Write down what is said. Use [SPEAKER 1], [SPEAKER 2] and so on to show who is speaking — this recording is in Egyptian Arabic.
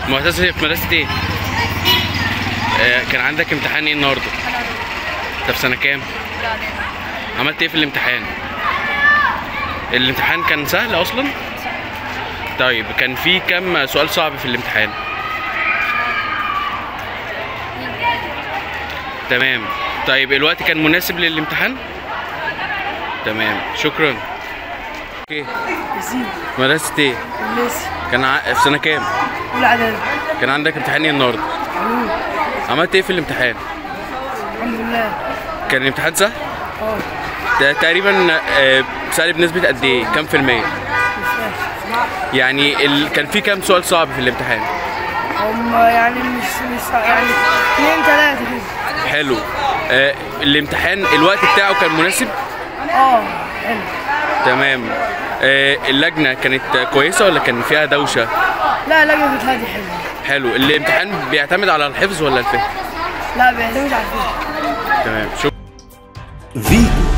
[SPEAKER 1] معتز في مدرسة ايه؟ آه، كان عندك امتحان ايه النهارده؟ طب سنة كام؟ عملت ايه في الامتحان؟ الامتحان كان سهل اصلا؟ طيب كان في كام سؤال صعب في الامتحان؟ تمام طيب الوقت كان مناسب للامتحان؟ تمام شكرا اوكي
[SPEAKER 2] ياسين
[SPEAKER 1] مدرسة ايه؟
[SPEAKER 2] ميسي
[SPEAKER 1] كان ع... في سنة كام؟
[SPEAKER 2] أولى إعدادي
[SPEAKER 1] كان عندك امتحان ايه النهارده؟
[SPEAKER 2] علوم
[SPEAKER 1] عملت ايه في الامتحان؟
[SPEAKER 2] الحمد لله
[SPEAKER 1] كان الامتحان سهل؟
[SPEAKER 2] اه
[SPEAKER 1] ده تقريبا آه، سهل بنسبة قد ايه؟ كام في المية؟ يعني ال... كان في كام سؤال صعب في الامتحان؟
[SPEAKER 2] هم يعني مش مش يعني اثنين ثلاثة كده
[SPEAKER 1] حلو آه الامتحان الوقت بتاعه كان مناسب؟
[SPEAKER 2] اه حلو
[SPEAKER 1] تمام آه اللجنة كانت كويسة ولا كان فيها دوشة؟
[SPEAKER 2] لا لجنة كانت هادية حلوة
[SPEAKER 1] حلو الامتحان بيعتمد على الحفظ ولا الفهم؟
[SPEAKER 2] لا بيعتمد على الفهم
[SPEAKER 1] تمام شكرا
[SPEAKER 3] فيتو